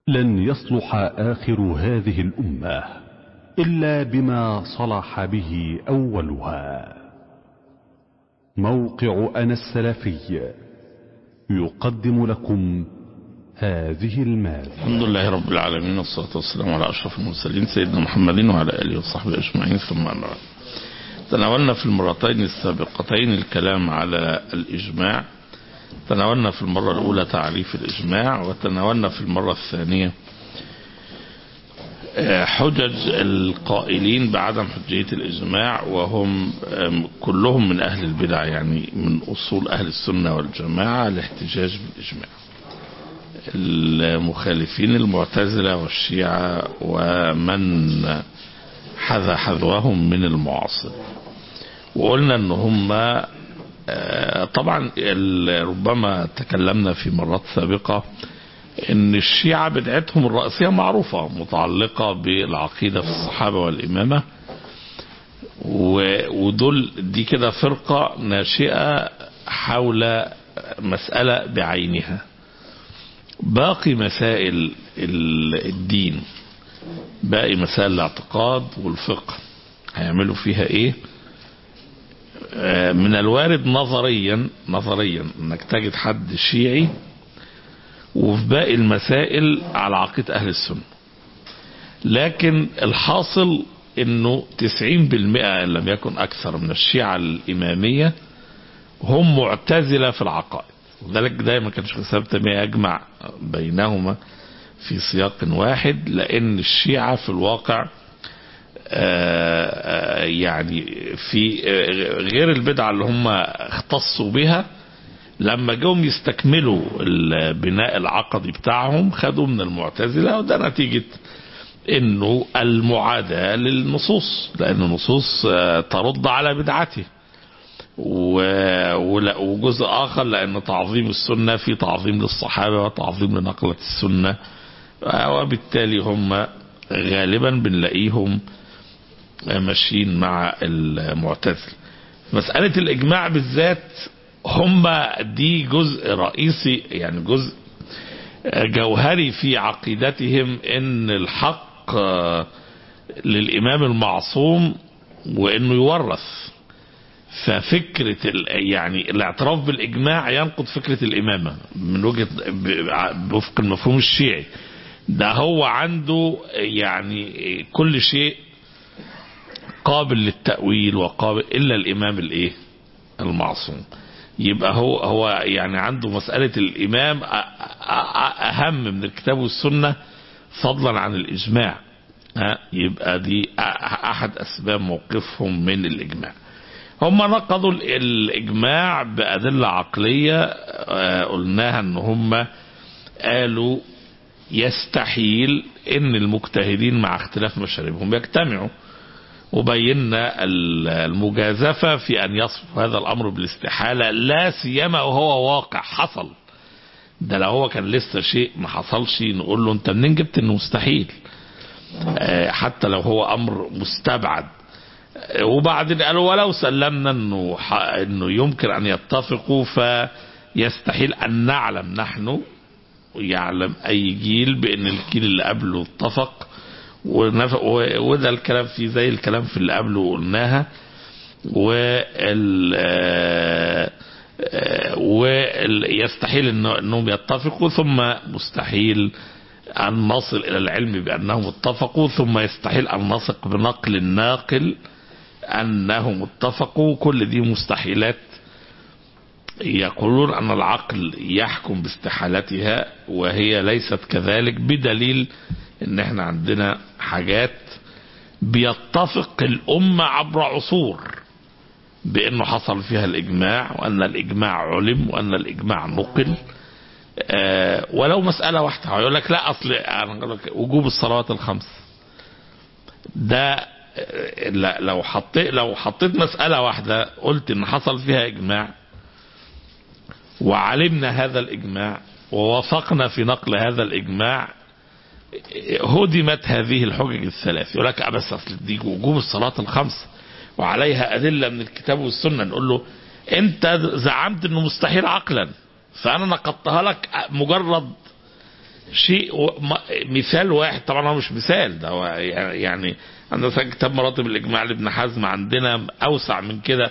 لن يصلح آخر هذه الأمة إلا بما صلح به أولها موقع أنا السلفي يقدم لكم هذه المادة الحمد لله رب العالمين والصلاة والسلام على أشرف المرسلين سيدنا محمد وعلى آله وصحبه أجمعين ثم أما بعد تناولنا في المرتين السابقتين الكلام على الإجماع تناولنا في المرة الأولى تعريف الإجماع وتناولنا في المرة الثانية حجج القائلين بعدم حجية الإجماع وهم كلهم من أهل البدع يعني من أصول أهل السنة والجماعة الاحتجاج بالإجماع المخالفين المعتزلة والشيعة ومن حذا حذوهم من المعاصر وقلنا ان هم طبعا ربما تكلمنا في مرات سابقة ان الشيعة بدعتهم الرئيسية معروفة متعلقة بالعقيدة في الصحابة والإمامة ودول دي كده فرقة ناشئة حول مسألة بعينها باقي مسائل الدين باقي مسائل الاعتقاد والفقه هيعملوا فيها ايه من الوارد نظريا نظريا انك تجد حد شيعي وفي باقي المسائل على عقيدة اهل السنة لكن الحاصل انه 90% ان لم يكن اكثر من الشيعة الامامية هم معتزلة في العقائد وذلك دايما كان شيخ الاسلام تيميه يجمع بينهما في سياق واحد لان الشيعة في الواقع يعني في غير البدعة اللي هم اختصوا بها لما جم يستكملوا البناء العقدي بتاعهم خدوا من المعتزلة وده نتيجة انه المعاداة للنصوص لان النصوص ترد على بدعته وجزء اخر لان تعظيم السنة في تعظيم للصحابة وتعظيم لنقلة السنة وبالتالي هم غالبا بنلاقيهم ماشيين مع المعتزل مسألة الإجماع بالذات هم دي جزء رئيسي يعني جزء جوهري في عقيدتهم ان الحق للإمام المعصوم وانه يورث ففكرة يعني الاعتراف بالإجماع ينقض فكرة الإمامة من وجهة وفق المفهوم الشيعي ده هو عنده يعني كل شيء قابل للتأويل وقابل إلا الإمام الإيه المعصوم يبقى هو هو يعني عنده مسألة الإمام أهم من الكتاب والسنة فضلا عن الإجماع يبقى دي أحد أسباب موقفهم من الإجماع هم نقضوا الإجماع بأدلة عقلية قلناها أن هم قالوا يستحيل ان المجتهدين مع اختلاف مشاربهم يجتمعوا وبينا المجازفة في أن يصف هذا الأمر بالاستحالة لا سيما وهو واقع حصل ده لو هو كان لسه شيء ما حصلش نقول له انت منين جبت انه مستحيل حتى لو هو أمر مستبعد وبعدين قالوا ولو سلمنا انه انه يمكن ان يتفقوا فيستحيل ان نعلم نحن يعلم اي جيل بان الجيل اللي قبله اتفق وده الكلام في زي الكلام في اللي قبله قلناها وال ويستحيل انهم يتفقوا ثم مستحيل ان نصل الى العلم بانهم اتفقوا ثم يستحيل ان نثق بنقل الناقل انهم اتفقوا كل دي مستحيلات يقولون أن العقل يحكم باستحالتها وهي ليست كذلك بدليل ان احنا عندنا حاجات بيتفق الأمة عبر عصور بأنه حصل فيها الإجماع وأن الإجماع علم وأن الإجماع نقل أه ولو مسألة واحدة هيقول لك لا أصل وجوب الصلوات الخمس ده لا لو حطيت لو حطيت مسألة واحدة قلت ان حصل فيها إجماع وعلمنا هذا الإجماع ووافقنا في نقل هذا الإجماع هدمت هذه الحجج الثلاث يقول لك بس أصل دي وجوب الصلاة الخمس وعليها أدلة من الكتاب والسنة نقول له أنت زعمت أنه مستحيل عقلا فأنا نقضتها لك مجرد شيء و- م- مثال واحد طبعا هو مش مثال ده هو يعني عندنا مثلا كتاب مراتب الاجماع لابن حزم عندنا اوسع من كده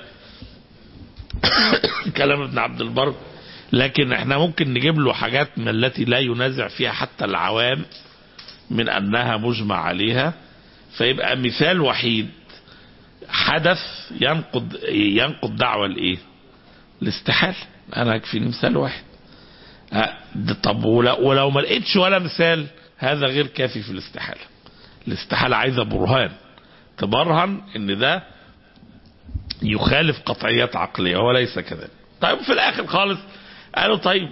كلام ابن عبد البر لكن احنا ممكن نجيب له حاجات من التي لا ينازع فيها حتى العوام من انها مجمع عليها فيبقى مثال وحيد حدث ينقض ينقض دعوة الايه الاستحالة انا يكفيني مثال واحد ها، ده طب ولو, ولو ما لقيتش ولا مثال هذا غير كافي في الاستحالة الاستحالة عايزة برهان تبرهن ان ده يخالف قطعيات عقلية وليس كذلك طيب في الاخر خالص قالوا طيب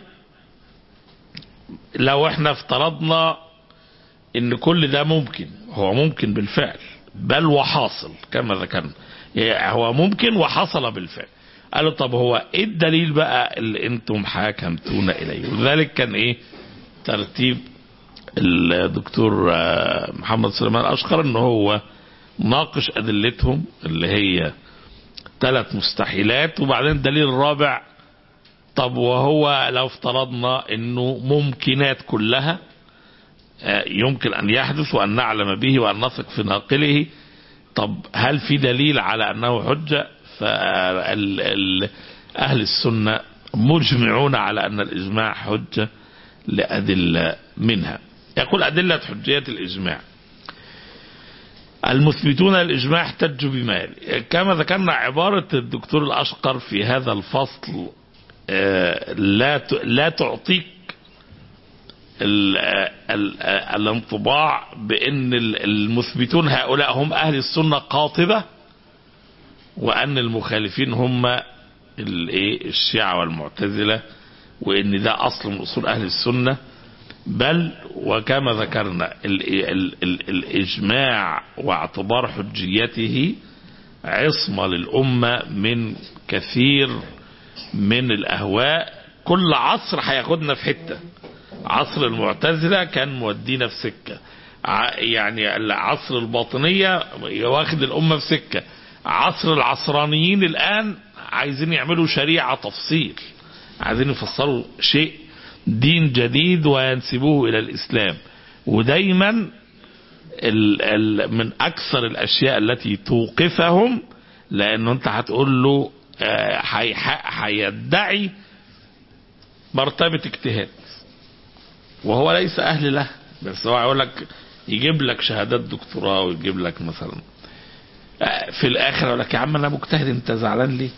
لو احنا افترضنا ان كل ده ممكن هو ممكن بالفعل بل وحاصل كما ذكرنا يعني هو ممكن وحصل بالفعل قالوا طب هو ايه الدليل بقى اللي انتم حاكمتون اليه وذلك كان ايه ترتيب الدكتور آه، محمد سليمان اشقر ان هو ناقش ادلتهم اللي هي ثلاث مستحيلات وبعدين الدليل الرابع طب وهو لو افترضنا انه ممكنات كلها آه، يمكن ان يحدث وان نعلم به وان نثق في ناقله طب هل في دليل على انه حجه فأهل السنه مجمعون على ان الاجماع حجه لادله منها يقول ادله حجيه الاجماع المثبتون الإجماع احتجوا بما يلي كما ذكرنا عبارة الدكتور الأشقر في هذا الفصل آه، لا ت- لا تعطيك ال- ال- الانطباع بأن ال- المثبتون هؤلاء هم أهل السنة قاطبة وأن المخالفين هم الإيه؟ الشيعة والمعتزلة وأن ده أصل من أصول أهل السنة بل وكما ذكرنا ال ال ال الإجماع واعتبار حجيته عصمة للأمة من كثير من الأهواء كل عصر هياخدنا في حتة عصر المعتزلة كان مودينا في سكة ع- يعني العصر الباطنية واخد الأمة في سكة عصر العصرانيين الآن عايزين يعملوا شريعة تفصيل عايزين يفسروا شيء دين جديد وينسبوه إلى الإسلام ودايما ال ال من أكثر الأشياء التي توقفهم لأنه أنت هتقول له آه، هي- هيدعي مرتبة اجتهاد وهو ليس أهل له بس هو هيقول لك يجيب لك شهادات دكتوراه ويجيب لك مثلا آه، في الآخر يقول لك يا عم أنا مجتهد أنت زعلان ليه؟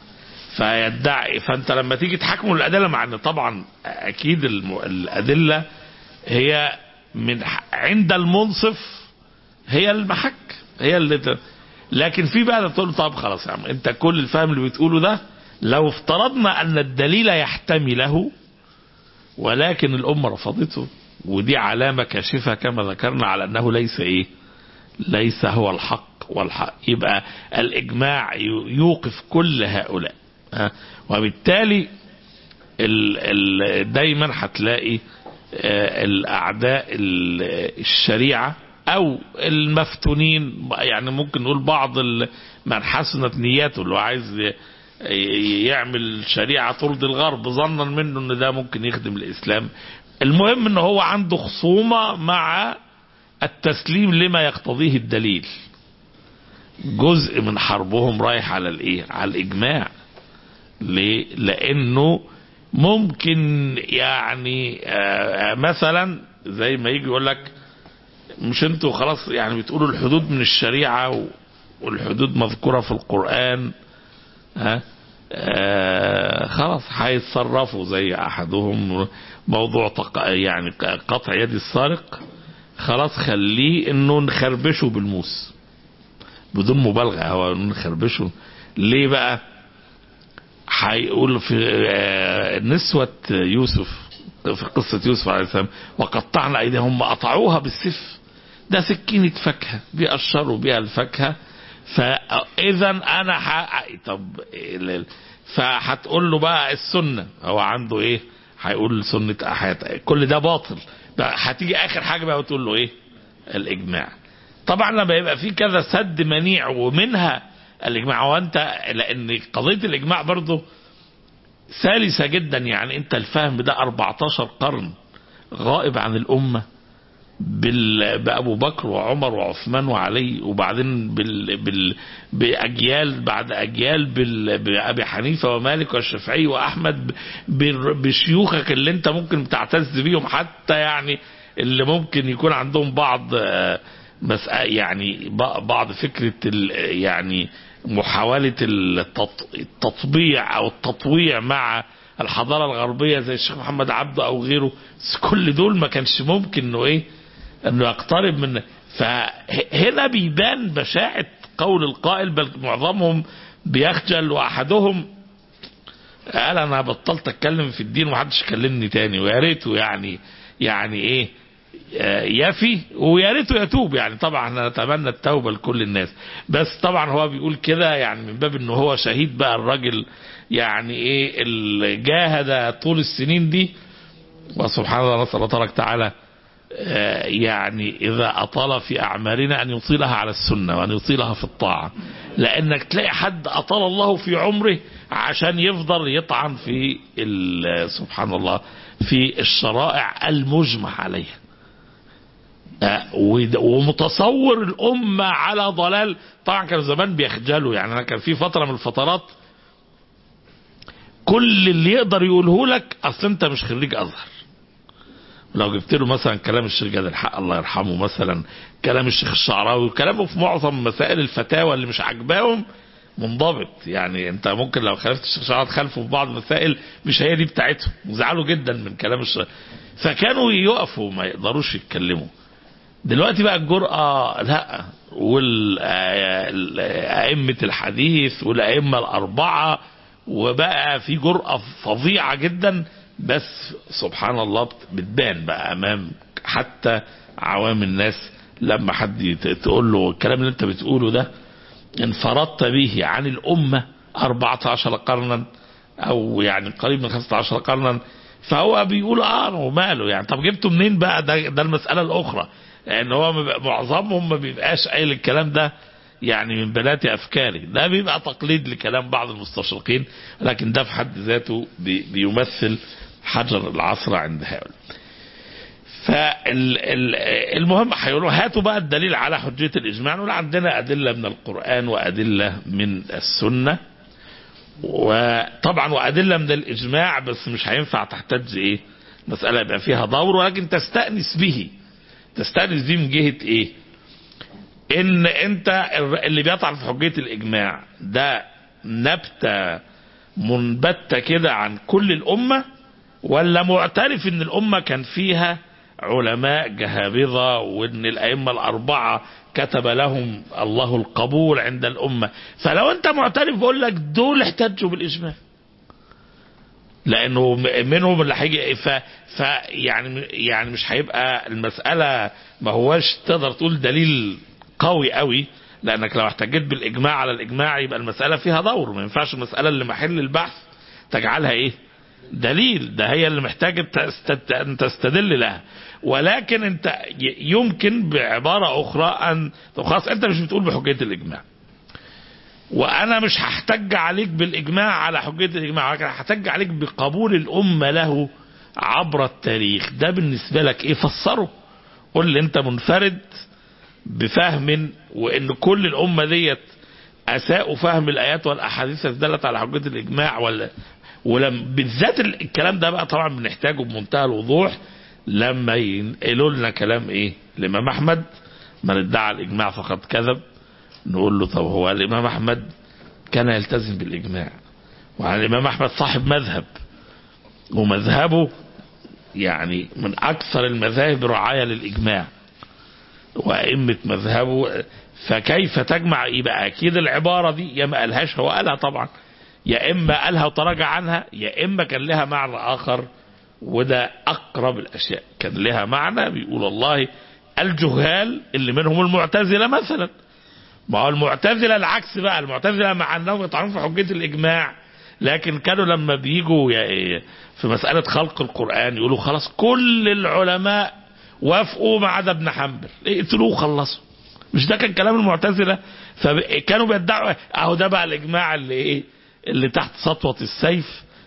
فيدعي فانت لما تيجي تحكم الادله مع ان طبعا اكيد الم- الادله هي من ح- عند المنصف هي المحك هي اللي ت... لكن في بقى تقول طب خلاص يا عم انت كل الفهم اللي بتقوله ده لو افترضنا ان الدليل يحتمله ولكن الامه رفضته ودي علامه كاشفه كما ذكرنا على انه ليس ايه ليس هو الحق والحق يبقى الإجماع يوقف كل هؤلاء ها؟ وبالتالي ال ال دايما هتلاقي آه، الأعداء ال- الشريعة أو المفتونين يعني ممكن نقول بعض ال- من حسنت نياته اللي هو عايز ي- ي- يعمل شريعة ترضي الغرب ظنا منه ان ده ممكن يخدم الإسلام المهم ان هو عنده خصومة مع التسليم لما يقتضيه الدليل جزء من حربهم رايح على الايه على الاجماع ليه لانه ممكن يعني آه، آه، مثلا زي ما يجي يقول لك مش انتوا خلاص يعني بتقولوا الحدود من الشريعة و- والحدود مذكورة في القرآن ها آه خلاص هيتصرفوا زي احدهم موضوع تق... يعني قطع يد السارق خلاص خليه انه نخربشه بالموس بدون مبالغه هو نخربشه ليه بقى هيقول في آه، نسوة يوسف في قصة يوسف عليه السلام وقطعنا أيديهم قطعوها بالسيف ده سكينة فاكهة بيقشروا بيها الفاكهة فإذا أنا ح... طب ال- فهتقول له بقى السنة هو عنده إيه هيقول سنة أحد كل ده باطل بقى هتيجي آخر حاجة بقى وتقول له إيه الإجماع طبعا لما يبقى في كذا سد منيع ومنها الإجماع وأنت لأن قضية الإجماع برضه سلسة جدا يعني أنت الفهم ده 14 قرن غائب عن الأمة بال... بأبو بكر وعمر وعثمان وعلي وبعدين بال... بال... بأجيال بعد أجيال بال... بأبي حنيفة ومالك والشافعي وأحمد ب... بشيوخك اللي أنت ممكن تعتز بيهم حتى يعني اللي ممكن يكون عندهم بعض آه، مس... يعني ب- بعض فكرة ال... يعني محاولة التط... التطبيع أو التطويع مع الحضارة الغربية زي الشيخ محمد عبده أو غيره بس كل دول ما كانش ممكن إنه إيه انه يقترب من فهنا بيبان بشاعة قول القائل بل معظمهم بيخجل واحدهم قال انا بطلت اتكلم في الدين ومحدش يكلمني تاني ويا ريته يعني يعني ايه آه، يفي ويا ريته يتوب يعني طبعا احنا نتمنى التوبه لكل الناس بس طبعا هو بيقول كده يعني من باب انه هو شهيد بقى الراجل يعني ايه اللي جاهد طول السنين دي وسبحان الله نسال الله تبارك وتعالى آه، يعني إذا أطال في أعمالنا أن يطيلها على السنة وأن يطيلها في الطاعة لأنك تلاقي حد أطال الله في عمره عشان يفضل يطعن في ال- سبحان الله في الشرائع المجمع عليها آه، ود- ومتصور الأمة على ضلال طبعا كانوا زمان بيخجلوا يعني أنا كان في فترة من الفترات كل اللي يقدر يقوله لك أصل أنت مش خريج أزهر لو جبت له مثلا كلام الشيخ جاد الحق الله يرحمه مثلا كلام الشيخ الشعراوي وكلامه في معظم مسائل الفتاوى اللي مش عاجباهم منضبط يعني انت ممكن لو خالفت الشيخ الشعراوي تخالفه في بعض المسائل مش هي دي بتاعتهم وزعلوا جدا من كلام الشيخ فكانوا يقفوا ما يقدروش يتكلموا دلوقتي بقى الجرأة لا والأئمة الحديث والأئمة الأربعة وبقى في جرأة فظيعة جدا بس سبحان الله بت- بتبان بقى أمام حتى عوام الناس لما حد يت- تقول له الكلام اللي انت بتقوله ده انفردت به عن الأمة 14 قرنا أو يعني قريب من 15 قرنا فهو بيقول اه وماله يعني طب جبته منين بقى ده, ده المسألة الأخرى لأن هو ما بيبقى- معظمهم ما بيبقاش قايل الكلام ده يعني من بنات أفكاري ده بيبقى تقليد لكلام بعض المستشرقين لكن ده في حد ذاته بي- بيمثل حجر العصر عند هؤلاء فالمهم هيقولوا هاتوا بقى الدليل على حجية الإجماع نقول عندنا أدلة من القرآن وأدلة من السنة وطبعا وأدلة من الإجماع بس مش هينفع تحتاج إيه مسألة يبقى فيها دور ولكن تستأنس به تستأنس به من جهة إيه إن أنت اللي بيطعن في حجية الإجماع ده نبتة منبتة كده عن كل الأمة ولا معترف ان الامه كان فيها علماء جهابذه وان الائمه الاربعه كتب لهم الله القبول عند الامه فلو انت معترف بقول لك دول احتجوا بالاجماع لانه م- منهم اللي هيجي ف, ف يعني يعني مش هيبقى المساله ما هواش تقدر تقول دليل قوي قوي لانك لو احتجيت بالاجماع على الاجماع يبقى المساله فيها دور ما ينفعش المساله اللي محل البحث تجعلها ايه دليل ده هي اللي محتاج تست- ان تستدل لها ولكن انت ي- يمكن بعبارة اخرى ان طب خلاص انت مش بتقول بحجية الاجماع وانا مش هحتج عليك بالاجماع على حجية الاجماع ولكن هحتج عليك بقبول الامة له عبر التاريخ ده بالنسبة لك ايه فسره قول لي انت منفرد بفهم وان كل الامة ديت اساءوا فهم الايات والاحاديث الدالة على حجية الاجماع ولا ولم بالذات ال- الكلام ده بقى طبعا بنحتاجه بمنتهى الوضوح لما ينقلوا لنا كلام ايه الامام احمد من ادعى الاجماع فقد كذب نقول له طب هو الامام احمد كان يلتزم بالاجماع وعن الامام احمد صاحب مذهب ومذهبه يعني من اكثر المذاهب رعايه للاجماع وائمه مذهبه فكيف تجمع يبقى اكيد العباره دي يا ما قالهاش هو قالها طبعا يا اما قالها وتراجع عنها يا اما كان لها معنى اخر وده اقرب الاشياء كان لها معنى بيقول الله الجهال اللي منهم المعتزله مثلا ما هو المعتزله العكس بقى المعتزله مع انهم يطعنون في حجيه الاجماع لكن كانوا لما بيجوا ي- في مساله خلق القران يقولوا خلاص كل العلماء وافقوا ما عدا ابن حنبل اقتلوه وخلصوا مش ده كان كلام المعتزله فكانوا بيدعوا اهو ده بقى الاجماع اللي ايه اللي تحت سطوه السيف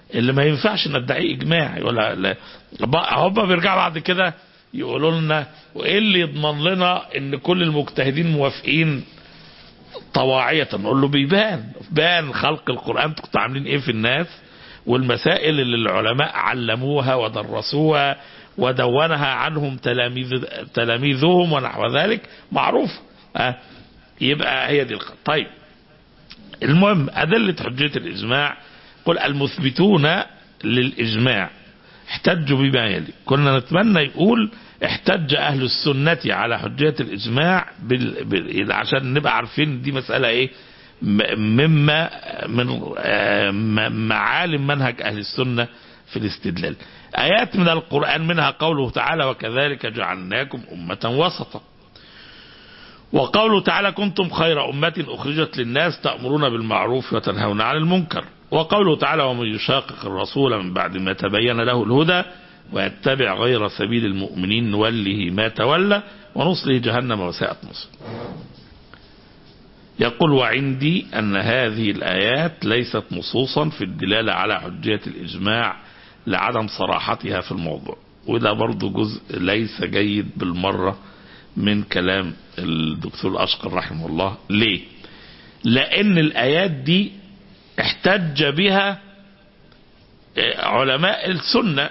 اللي ما ينفعش ندعيه اجماع ولا لا هم بيرجعوا بعد كده يقولوا لنا وايه اللي يضمن لنا ان كل المجتهدين موافقين طواعية نقول له بيبان بان خلق القرآن كنتوا عاملين ايه في الناس والمسائل اللي العلماء علموها ودرسوها ودونها عنهم تلاميذ تلاميذهم ونحو ذلك معروف أه يبقى هي دي الق... طيب المهم أدلة حجية الإجماع قل المثبتون للإجماع احتجوا بما يلي كنا نتمنى يقول احتج أهل السنة على حجية الإجماع بال... بال... عشان نبقى عارفين دي مسألة ايه مما من معالم منهج أهل السنة في الاستدلال آيات من القرآن منها قوله تعالى وكذلك جعلناكم أمة وسطا وقوله تعالى كنتم خير أمة أخرجت للناس تأمرون بالمعروف وتنهون عن المنكر وقوله تعالى ومن يشاقق الرسول من بعد ما تبين له الهدى ويتبع غير سبيل المؤمنين نوله ما تولى ونصله جهنم وساءت مصر يقول وعندي أن هذه الآيات ليست نصوصا في الدلالة على حجية الإجماع لعدم صراحتها في الموضوع وده برضو جزء ليس جيد بالمرة من كلام الدكتور الأشقر رحمه الله ليه لأن الآيات دي احتج بها علماء السنة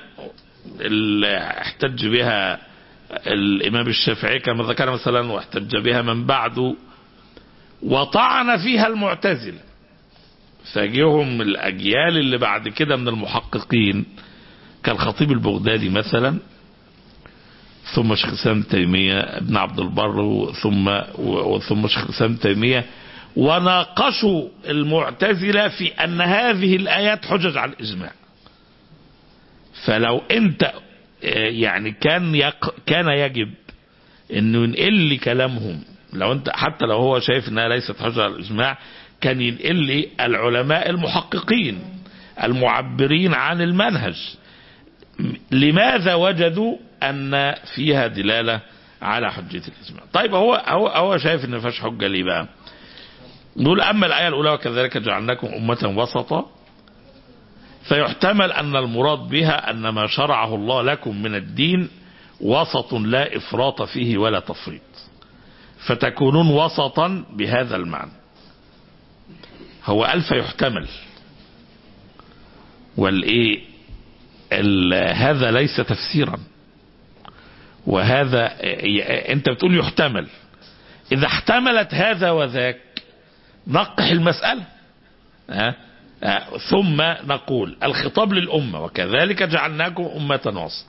احتج بها الإمام الشافعي كما ذكر مثلا واحتج بها من بعده وطعن فيها المعتزلة فجيهم الأجيال اللي بعد كده من المحققين كالخطيب البغدادي مثلا ثم شيخ الإسلام تيمية ابن عبد البر ثم ثم شيخ الإسلام تيمية وناقشوا المعتزلة في أن هذه الآيات حجج على الإجماع فلو أنت يعني كان يق كان يجب انه ينقل لي كلامهم لو انت حتى لو هو شايف انها ليست حجه على الاجماع كان ينقل لي العلماء المحققين المعبرين عن المنهج لماذا وجدوا ان فيها دلاله على حجيه الاجماع طيب هو هو هو شايف ان ما فيهاش حجه ليه بقى نقول اما الايه الاولى وكذلك جعلناكم امه وسطا فيحتمل ان المراد بها ان ما شرعه الله لكم من الدين وسط لا افراط فيه ولا تفريط فتكونون وسطا بهذا المعنى هو ألف يحتمل والايه هذا ليس تفسيرا وهذا انت بتقول يحتمل اذا احتملت هذا وذاك نقح المسألة ها أه؟ ثم نقول الخطاب للأمة وكذلك جعلناكم أمة وسط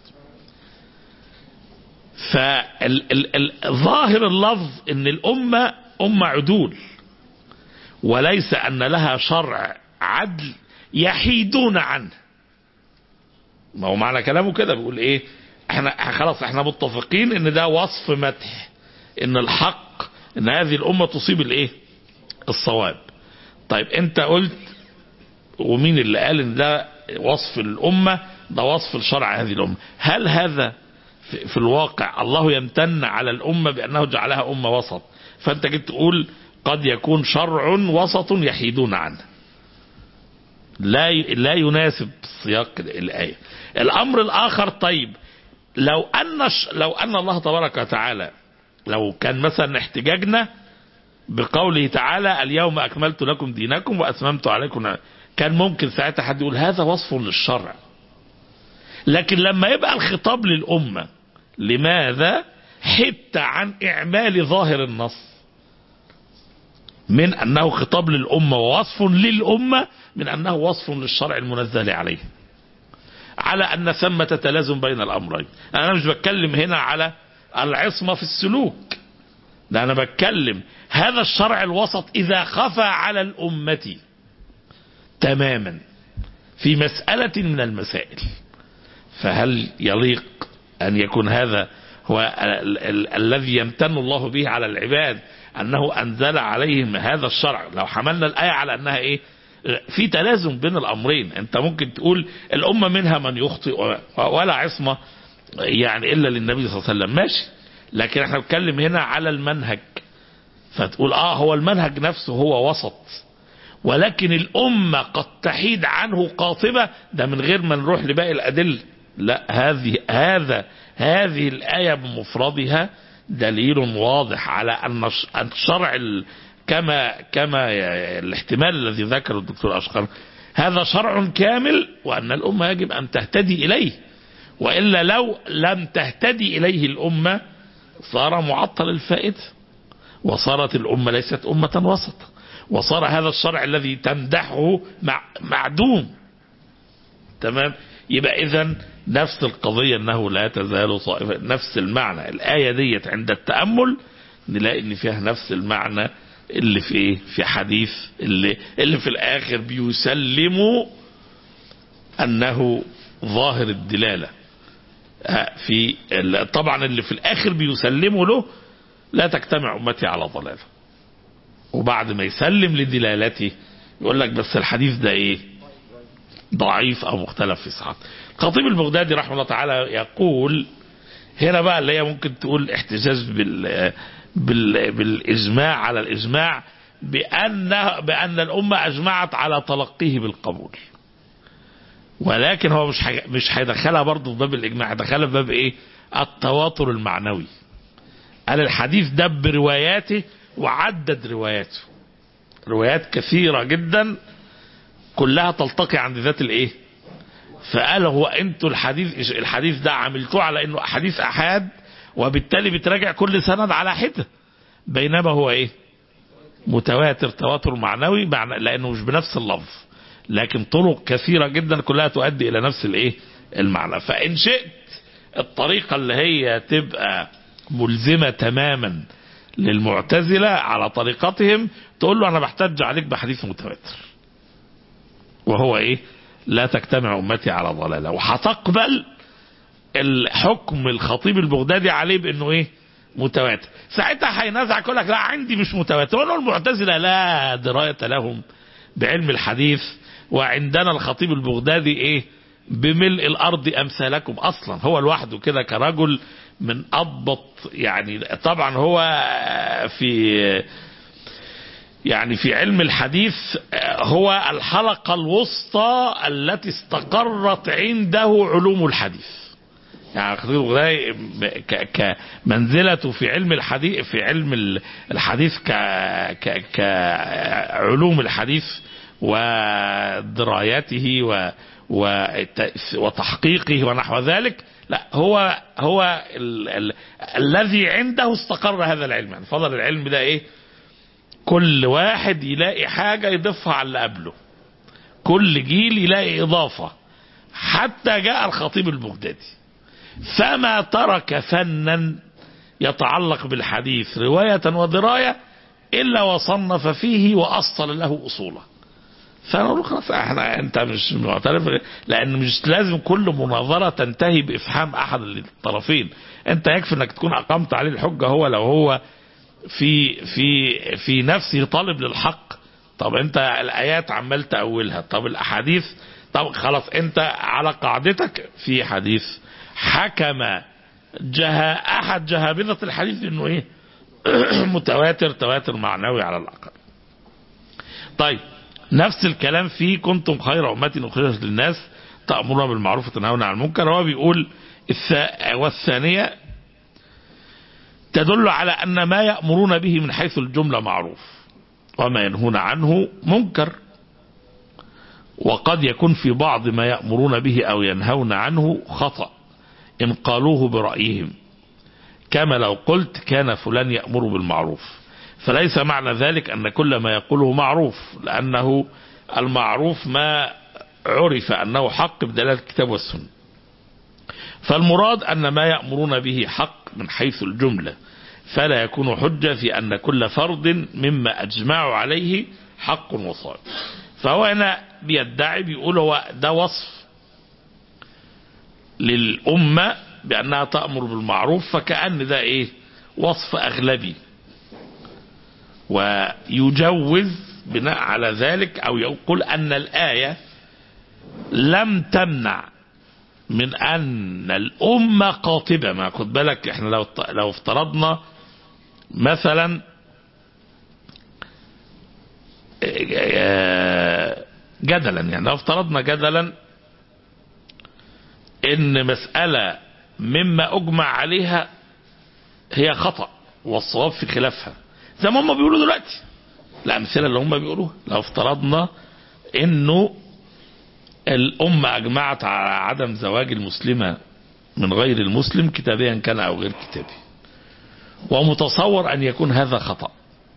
فظاهر اللفظ ان الأمة أمة عدول وليس أن لها شرع عدل يحيدون عنه ما هو معنى كلامه كده بيقول ايه احنا خلاص احنا متفقين ان ده وصف مدح ان الحق ان هذه الامة تصيب الايه الصواب طيب انت قلت ومين اللي قال ان ده وصف الامة ده وصف الشرع هذه الامة هل هذا في الواقع الله يمتن على الامة بانه جعلها امة وسط فانت جيت تقول قد يكون شرع وسط يحيدون عنه لا لا يناسب سياق الآية الأمر الآخر طيب لو أن لو أن الله تبارك وتعالى لو كان مثلا احتجاجنا بقوله تعالى اليوم أكملت لكم دينكم وأتممت عليكم كان ممكن ساعتها حد يقول هذا وصف للشرع لكن لما يبقى الخطاب للأمة لماذا حت عن إعمال ظاهر النص من أنه خطاب للأمة ووصف للأمة من أنه وصف للشرع المنزل عليه على أن ثمة تلازم بين الأمرين أنا مش بتكلم هنا على العصمة في السلوك ده أنا بتكلم هذا الشرع الوسط إذا خفى على الأمة تماما في مسألة من المسائل فهل يليق أن يكون هذا هو الذي يمتن الله به على العباد أنه أنزل عليهم هذا الشرع لو حملنا الآية على أنها إيه في تلازم بين الأمرين أنت ممكن تقول الأمة منها من يخطئ ولا عصمة يعني إلا للنبي صلى الله عليه وسلم ماشي لكن احنا بنتكلم هنا على المنهج فتقول اه هو المنهج نفسه هو وسط ولكن الأمة قد تحيد عنه قاطبة ده من غير ما نروح لباقي الأدلة لا هذه هذا هذه الآية بمفردها دليل واضح على أن الشرع كما كما الاحتمال الذي ذكره الدكتور أشقر هذا شرع كامل وأن الأمة يجب أن تهتدي إليه وإلا لو لم تهتدي إليه الأمة صار معطل الفائدة وصارت الأمة ليست أمة وسط وصار هذا الشرع الذي تمدحه مع معدوم تمام يبقى إذا نفس القضية أنه لا تزال طائفة نفس المعنى الآية ديت عند التأمل نلاقي أن فيها نفس المعنى اللي في ايه في حديث اللي اللي في الاخر بيسلموا انه ظاهر الدلاله في طبعا اللي في الاخر بيسلموا له لا تجتمع امتي على ضلاله وبعد ما يسلم لدلالته يقول لك بس الحديث ده ايه ضعيف او مختلف في صحته الخطيب البغدادي رحمه الله تعالى يقول هنا بقى اللي هي ممكن تقول احتجاج بال بال بالاجماع على الاجماع بان بان الامه اجمعت على تلقيه بالقبول ولكن هو مش حي... مش هيدخلها برضه في باب الاجماع هيدخلها في باب ايه التواتر المعنوي قال الحديث ده برواياته وعدد رواياته روايات كثيرة جدا كلها تلتقي عند ذات الايه فقال هو انتوا الحديث الحديث ده عملتوه على انه حديث احاد وبالتالي بتراجع كل سند على حده بينما هو ايه متواتر تواتر معنوي معنى لانه مش بنفس اللفظ لكن طرق كثيرة جدا كلها تؤدي الى نفس الايه المعنى فان شئت الطريقة اللي هي تبقى ملزمة تماما للمعتزلة على طريقتهم تقول له انا بحتج عليك بحديث متواتر وهو ايه لا تجتمع امتي على ضلالة وهتقبل الحكم الخطيب البغدادي عليه بانه ايه متواتر ساعتها هينازعك يقول لك لا عندي مش متواتر ولو المعتزله لا درايه لهم بعلم الحديث وعندنا الخطيب البغدادي ايه بملء الارض امثالكم اصلا هو لوحده كده كرجل من اضبط يعني طبعا هو في يعني في علم الحديث هو الحلقه الوسطى التي استقرت عنده علوم الحديث يعني خطيب البغدادي كمنزلته في علم الحديث في علم الحديث ك كعلوم الحديث ودرايته و وتحقيقه ونحو ذلك لا هو هو ال ال الذي عنده استقر هذا العلم يعني فضل العلم ده ايه كل واحد يلاقي حاجة يضيفها على اللي قبله كل جيل يلاقي إضافة حتى جاء الخطيب البغدادي فما ترك فنا يتعلق بالحديث رواية ودراية إلا وصنف فيه وأصل له أصوله فنقول خلاص احنا انت مش معترف لان مش لازم كل مناظره تنتهي بافهام احد الطرفين انت يكفي انك تكون اقمت عليه الحجه هو لو هو في في في نفسه طالب للحق طب انت الايات عمال تاولها طب الاحاديث طب خلاص انت على قاعدتك في حديث حكم جها احد جهابذه الحديث انه ايه متواتر تواتر معنوي على الاقل طيب نفس الكلام في كنتم خير أمة أخرجت للناس تأمرون بالمعروف وتنهون عن المنكر هو بيقول والثانية تدل على أن ما يأمرون به من حيث الجملة معروف وما ينهون عنه منكر وقد يكون في بعض ما يأمرون به أو ينهون عنه خطأ إن قالوه برأيهم كما لو قلت كان فلان يأمر بالمعروف فليس معنى ذلك أن كل ما يقوله معروف لأنه المعروف ما عرف أنه حق بدلالة الكتاب والسنة فالمراد أن ما يأمرون به حق من حيث الجملة فلا يكون حجة في أن كل فرد مما أجمعوا عليه حق وصائب فهو هنا بيدعي بيقول هو ده وصف للأمة بأنها تأمر بالمعروف فكأن ده إيه وصف أغلبي ويجوز بناء على ذلك او يقول ان الايه لم تمنع من ان الامه قاطبه ما خد بالك احنا لو لو افترضنا مثلا آه، جدلا يعني لو افترضنا جدلا ان مسألة مما اجمع عليها هي خطأ والصواب في خلافها زي ما هم بيقولوا دلوقتي الامثلة اللي هم بيقولوها لو افترضنا انه الامة اجمعت على عدم زواج المسلمة من غير المسلم كتابيا كان او غير كتابي ومتصور ان يكون هذا خطأ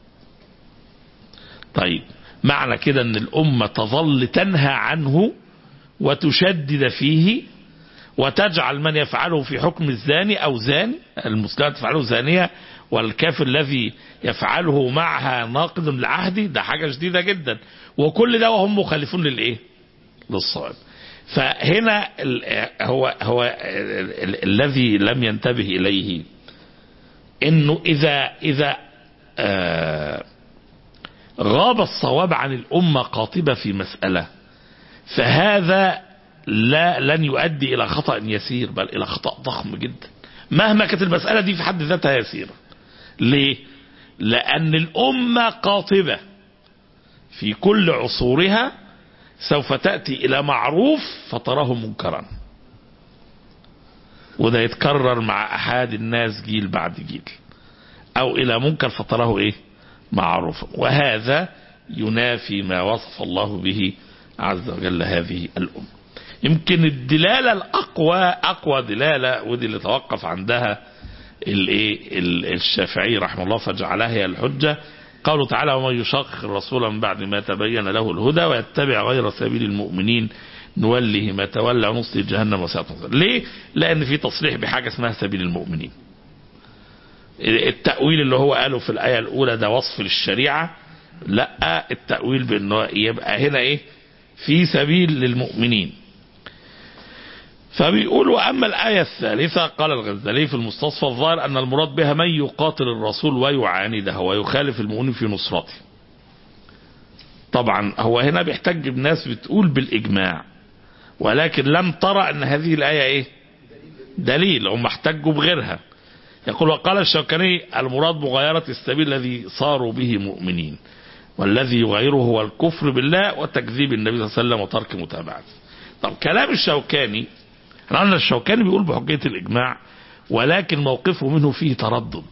طيب معنى كده ان الامة تظل تنهى عنه وتشدد فيه وتجعل من يفعله في حكم الزاني او زاني المسلمة تفعله زانية والكافر الذي يفعله معها ناقض للعهد ده حاجة شديدة جدا وكل ده وهم مخالفون للايه للصواب فهنا ال- هو هو ال- ال- الذي لم ينتبه اليه انه اذا اذا آه غاب الصواب عن الامه قاطبه في مساله فهذا لا لن يؤدي الى خطا يسير بل الى خطا ضخم جدا مهما كانت المساله دي في حد ذاتها يسيره ليه لان الامه قاطبه في كل عصورها سوف تأتي إلى معروف فتراه منكرا وده يتكرر مع أحد الناس جيل بعد جيل أو إلى منكر فتراه إيه معروفا وهذا ينافي ما وصف الله به عز وجل هذه الأمة يمكن الدلالة الأقوى أقوى دلالة ودي اللي توقف عندها الايه ال- الشافعي رحمه الله فجعلها هي الحجة قوله تعالى ومن يشاقق الرسول من بعد ما تبين له الهدى ويتبع غير سبيل المؤمنين نوله ما تولى ونصله جهنم وساءت مصيرا ليه؟ لأن في تصريح بحاجة اسمها سبيل المؤمنين التأويل اللي هو قاله في الآية الأولى ده وصف للشريعة لا التأويل بأنه يبقى هنا إيه في سبيل للمؤمنين فبيقول وأما الآية الثالثة قال الغزالي في المستصفى الظاهر أن المراد بها من يقاتل الرسول ويعانده ويخالف المؤمنين في نصرته طبعا هو هنا بيحتج بناس بتقول بالإجماع ولكن لم ترى أن هذه الآية إيه دليل هم احتجوا بغيرها يقول وقال الشوكاني المراد مغايرة السبيل الذي صاروا به مؤمنين والذي يغيره هو الكفر بالله وتكذيب النبي صلى الله عليه وسلم وترك متابعته طب كلام الشوكاني احنا قلنا الشوكاني بيقول بحجية الإجماع ولكن موقفه منه فيه تردد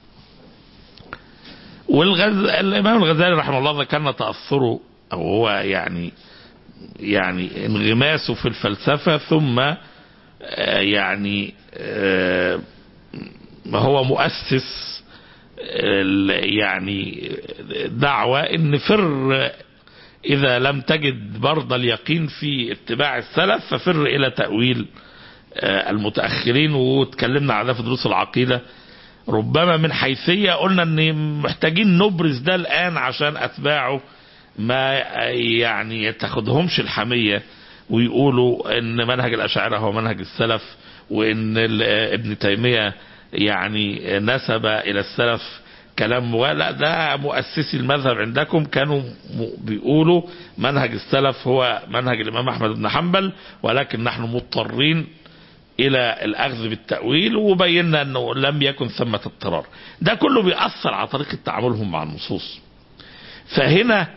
والغز... الإمام الغزالي رحمه الله ذكرنا تأثره أو هو يعني يعني انغماسه في الفلسفة ثم آه، يعني آه، هو مؤسس ال- يعني دعوة ان فر اذا لم تجد برد اليقين في اتباع السلف ففر الى تأويل آه، المتأخرين واتكلمنا على ده في دروس العقيدة ربما من حيثية قلنا ان محتاجين نبرز ده الان عشان اتباعه ما يعني تاخدهمش الحمية ويقولوا ان منهج الاشاعرة هو منهج السلف وان ال- ابن تيمية يعني نسب الى السلف كلام مغا- لا ده مؤسسي المذهب عندكم كانوا م- بيقولوا منهج السلف هو منهج الامام احمد بن حنبل ولكن نحن مضطرين الى الاخذ بالتاويل وبينا انه لم يكن ثمه اضطرار ده كله بيأثر على طريقه تعاملهم مع النصوص فهنا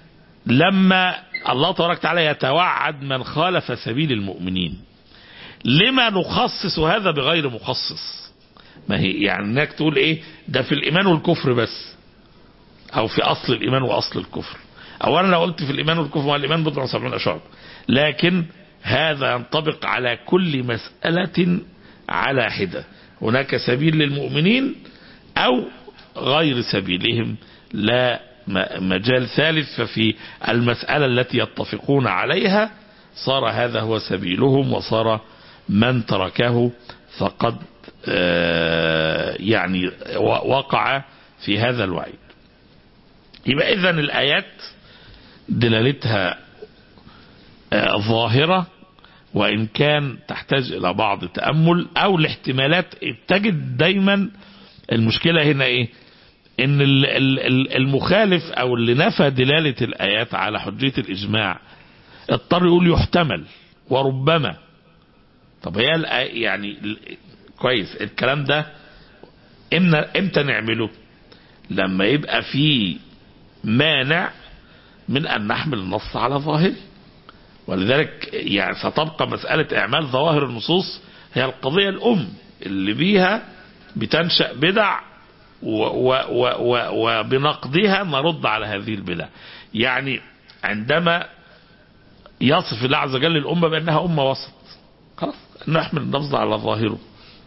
لما الله تبارك وتعالى يتوعد من خالف سبيل المؤمنين لما نخصص هذا بغير مخصص ما هي يعني انك تقول ايه ده في الايمان والكفر بس او في اصل الايمان واصل الكفر اولا لو قلت في الايمان والكفر والايمان بضع وسبعون شعب لكن هذا ينطبق على كل مسألة على حدة هناك سبيل للمؤمنين او غير سبيلهم لا م- مجال ثالث ففي المسألة التي يتفقون عليها صار هذا هو سبيلهم وصار من تركه فقد آه، يعني و- وقع في هذا الوعيد يبقى إذن الآيات دلالتها آه، ظاهرة وإن كان تحتاج إلى بعض تأمل أو الاحتمالات تجد دايما المشكلة هنا إيه إن ال- ال- ال- المخالف أو اللي نفى دلالة الآيات على حجية الإجماع اضطر يقول يحتمل وربما طب هي الآ- يعني ال- كويس الكلام ده إمنا- امتى نعمله لما يبقى في مانع من أن نحمل النص على ظاهره ولذلك يعني ستبقى مسألة إعمال ظواهر النصوص هي القضية الأم اللي بيها بتنشأ بدع و و و و وبنقدها نرد على هذه البدع يعني عندما يصف الله عز وجل الأمة بأنها أمة وسط خلاص نحمل اللفظ على ظاهره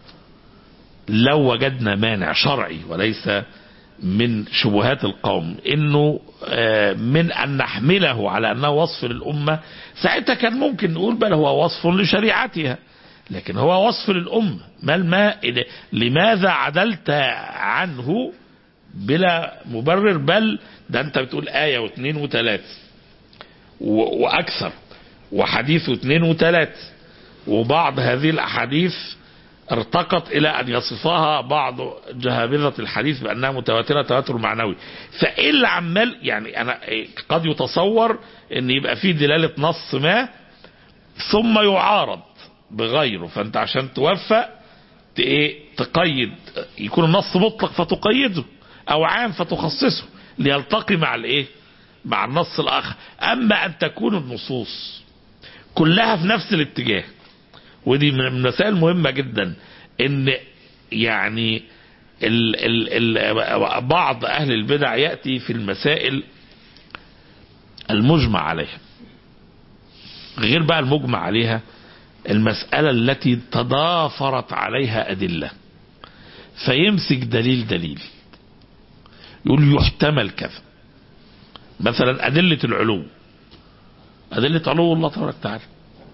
لو وجدنا مانع شرعي وليس من شبهات القوم انه من ان نحمله على انه وصف للامه ساعتها كان ممكن نقول بل هو وصف لشريعتها لكن هو وصف للامه ما الماء لماذا عدلت عنه بلا مبرر بل ده انت بتقول ايه واثنين وثلاثه واكثر وحديث واثنين وثلاثه وبعض هذه الاحاديث ارتقت الى ان يصفها بعض جهابذة الحديث بانها متواترة تواتر معنوي فايه اللي عمال يعني انا قد يتصور ان يبقى فيه دلالة نص ما ثم يعارض بغيره فانت عشان توفق ايه تقيد يكون النص مطلق فتقيده او عام فتخصصه ليلتقي مع الايه مع النص الاخر اما ان تكون النصوص كلها في نفس الاتجاه ودي من المسائل مهمة جدا ان يعني ال ال ال بعض اهل البدع يأتي في المسائل المجمع عليها غير بقى المجمع عليها المسألة التي تضافرت عليها أدلة فيمسك دليل دليل يقول يحتمل كذا مثلا أدلة العلو أدلة علو الله تبارك وتعالى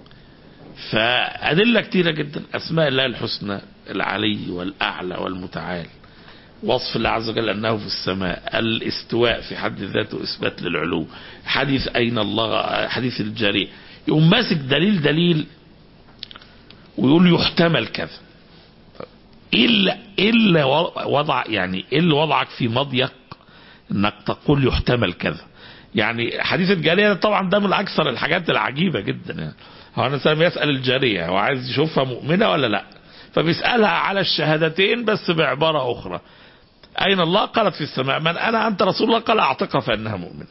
فأدلة كتيرة جدا أسماء الله الحسنى العلي والأعلى والمتعال وصف الله عز وجل أنه في السماء الاستواء في حد ذاته إثبات للعلو حديث أين الله حديث الجريء يقوم ماسك دليل دليل ويقول يحتمل كذا إلا إلا وضع يعني إلا وضعك في مضيق إنك تقول يحتمل كذا يعني حديث الجارية طبعا ده من أكثر الحاجات العجيبة جدا يعني هو الإنسان بيسأل الجارية هو عايز يشوفها مؤمنة ولا لا فبيسألها على الشهادتين بس بعبارة أخرى أين الله قالت في السماء من أنا أنت رسول الله قال أعتقها فإنها مؤمنة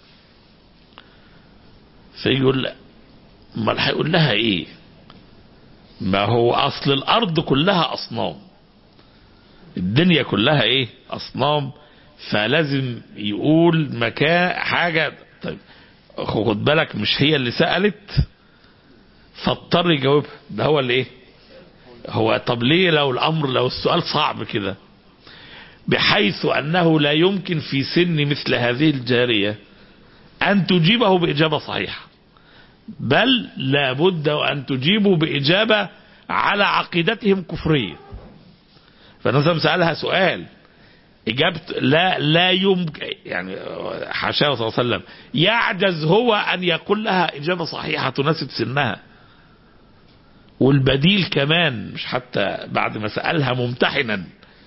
فيقول لا ما هيقول لها إيه ما هو أصل الأرض كلها أصنام الدنيا كلها إيه أصنام فلازم يقول مكان حاجة طيب خد بالك مش هي اللي سألت فاضطر يجاوبها ده هو اللي ايه هو طب ليه لو الامر لو السؤال صعب كده بحيث انه لا يمكن في سن مثل هذه الجارية ان تجيبه باجابة صحيحة بل لابد ان تجيبه باجابة على عقيدتهم كفرية فنزل سألها سؤال إجابة لا لا يمكن يعني حاشاه صلى الله عليه وسلم يعجز هو أن يقول لها إجابة صحيحة تناسب سنها والبديل كمان مش حتى بعد ما سألها ممتحنا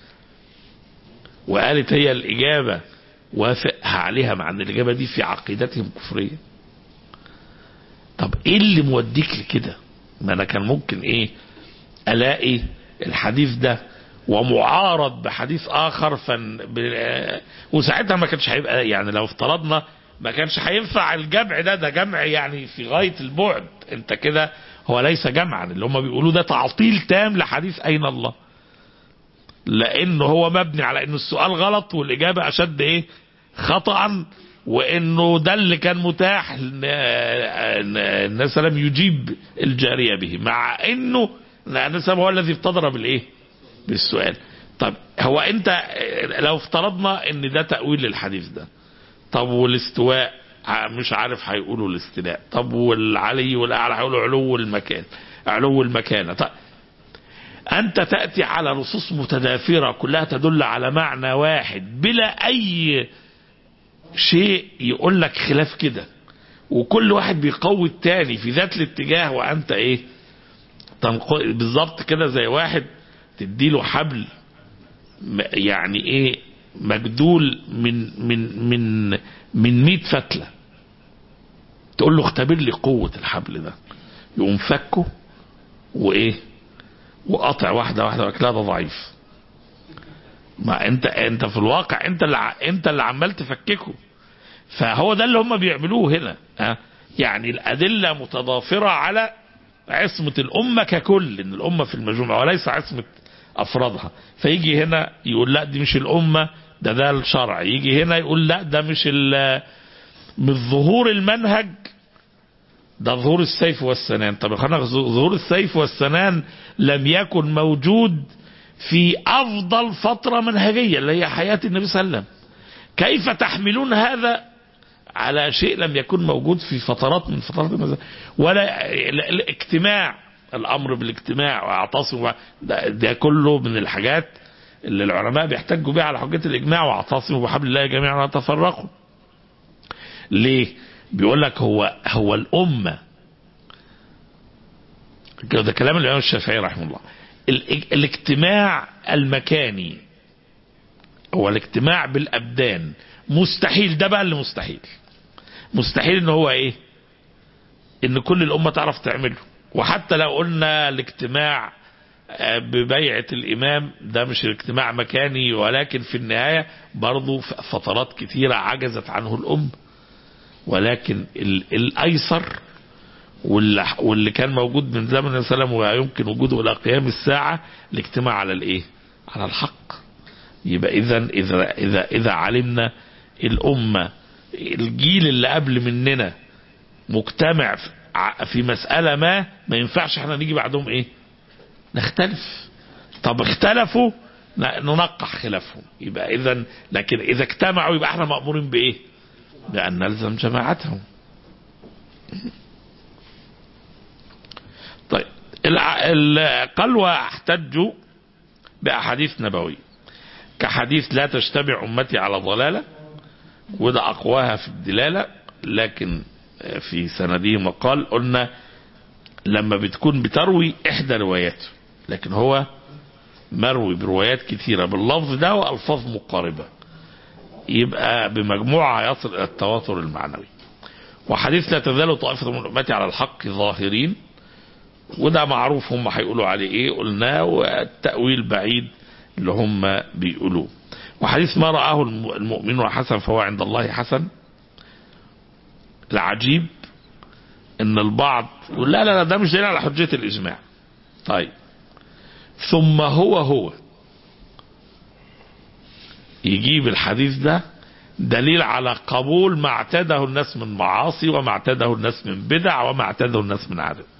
وقالت هي الإجابة وافقها عليها مع أن الإجابة دي في عقيدتهم كفرية طب إيه اللي موديك لكده ما أنا كان ممكن إيه ألاقي الحديث ده ومعارض بحديث اخر فن ب... وساعتها ما كانش هيبقى يعني لو افترضنا ما كانش هينفع الجمع ده ده جمع يعني في غايه البعد انت كده هو ليس جمعا اللي هم بيقولوه ده تعطيل تام لحديث اين الله لانه هو مبني على ان السؤال غلط والاجابه اشد ايه خطا وانه ده اللي كان متاح النبي صلى الله يجيب الجاريه به مع انه النبي هو الذي ابتدر بالايه بالسؤال طب هو انت لو افترضنا ان ده تأويل للحديث ده طب والاستواء مش عارف هيقولوا الاستلاء طب والعلي والاعلى هيقولوا علو المكان علو المكانة طب انت تأتي على نصوص متدافرة كلها تدل على معنى واحد بلا اي شيء يقول لك خلاف كده وكل واحد بيقوي التاني في ذات الاتجاه وانت ايه بالظبط كده زي واحد تديله حبل يعني ايه مجدول من من من من 100 فتله تقول له اختبر لي قوه الحبل ده يقوم فكه وايه وقطع واحده واحده لا ده ضعيف ما انت انت في الواقع انت اللي انت اللي عمال تفككه فهو ده اللي هم بيعملوه هنا ها يعني الأدلة متضافرة على عصمة الأمة ككل إن الأمة في المجموعة وليس عصمة أفرادها فيجي هنا يقول لا دي مش الأمة ده ده الشرع يجي هنا يقول لا ده مش ال- مش ظهور المنهج ده ظهور السيف والسنان طب خلينا ظهور السيف والسنان لم يكن موجود في أفضل فترة منهجية اللي هي حياة النبي صلى الله عليه وسلم كيف تحملون هذا على شيء لم يكن موجود في فترات من فترات المز... ولا ال- الاجتماع الامر بالاجتماع واعتصموا ده, ده كله من الحاجات اللي العلماء بيحتجوا بيها على حجة الاجماع واعتصموا بحبل الله جميعا ولا تفرقوا ليه بيقول لك هو هو الامه ده كلام الامام الشافعي رحمه الله ال- الاجتماع المكاني هو الاجتماع بالابدان مستحيل ده بقى اللي مستحيل مستحيل ان هو ايه ان كل الامه تعرف تعمله وحتى لو قلنا الاجتماع آه، ببيعة الإمام ده مش اجتماع مكاني ولكن في النهاية برضو في فترات كثيرة عجزت عنه الأم ولكن ال- الأيسر واللي, واللي كان موجود من زمن النبي صلى الله عليه وسلم ويمكن وجوده إلى قيام الساعة الاجتماع على الإيه؟ على الحق يبقى إذا إذا إذا إذا علمنا الأمة الجيل اللي قبل مننا مجتمع في- ع- في مسألة ما ما ينفعش احنا نيجي بعدهم ايه نختلف طب اختلفوا ن- ننقح خلافهم يبقى اذا لكن اذا اجتمعوا يبقى احنا مأمورين بايه بأن نلزم جماعتهم طيب الع- ال- قال واحتجوا بأحاديث نبوية كحديث لا تجتمع أمتي على ضلالة وده أقواها في الدلالة لكن في سنده مقال قلنا لما بتكون بتروي إحدى رواياته لكن هو مروي بروايات كثيرة باللفظ ده وألفاظ مقاربة يبقى بمجموعة يصل إلى التواتر المعنوي وحديث لا تزال طائفة من أمتي على الحق ظاهرين وده معروف هم هيقولوا عليه ايه قلناه والتأويل بعيد اللي هم بيقولوه وحديث ما رآه الم- المؤمنون حسن فهو عند الله حسن العجيب ان البعض يقول لا لا لا ده مش دليل على حجية الإجماع طيب ثم هو هو يجيب الحديث ده دليل على قبول ما اعتاده الناس من معاصي وما اعتاده الناس من بدع وما اعتاده الناس من عدم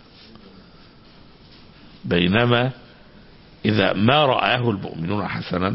بينما إذا ما رآه المؤمنون حسنا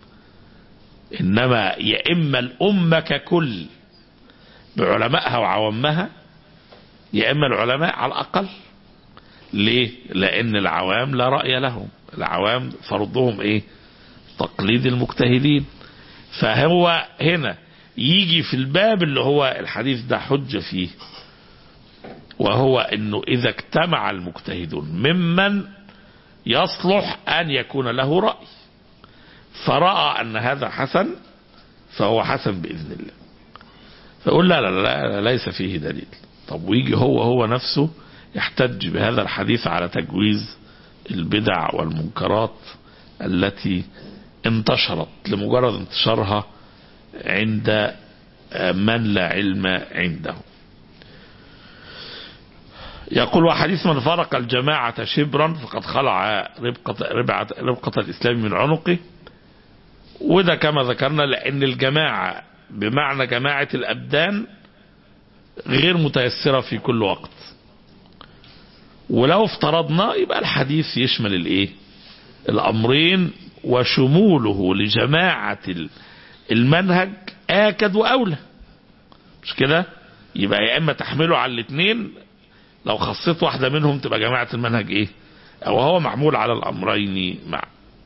إنما يا إما الأمة ككل بعلمائها وعوامها يا إما العلماء على الأقل ليه؟ لأن العوام لا رأي لهم العوام فرضهم إيه؟ تقليد المجتهدين فهو هنا يجي في الباب اللي هو الحديث ده حجة فيه وهو انه اذا اجتمع المجتهدون ممن يصلح ان يكون له رأي فرأى ان هذا حسن فهو حسن بإذن الله فيقول لا لا, لا, لا ليس فيه دليل طب ويجي هو هو نفسه يحتج بهذا الحديث على تجويز البدع والمنكرات التي انتشرت لمجرد انتشارها عند من لا علم عنده يقول وحديث من فرق الجماعة شبرا فقد خلع ربقة, ربعة ربقة الإسلام من عنقه وده كما ذكرنا لأن الجماعة بمعنى جماعة الأبدان غير متيسرة في كل وقت ولو افترضنا يبقى الحديث يشمل الايه الأمرين وشموله لجماعة المنهج آكد وأولى مش كده يبقى يا إما تحمله على الاثنين لو خصيت واحدة منهم تبقى جماعة المنهج ايه او هو معمول على الامرين مع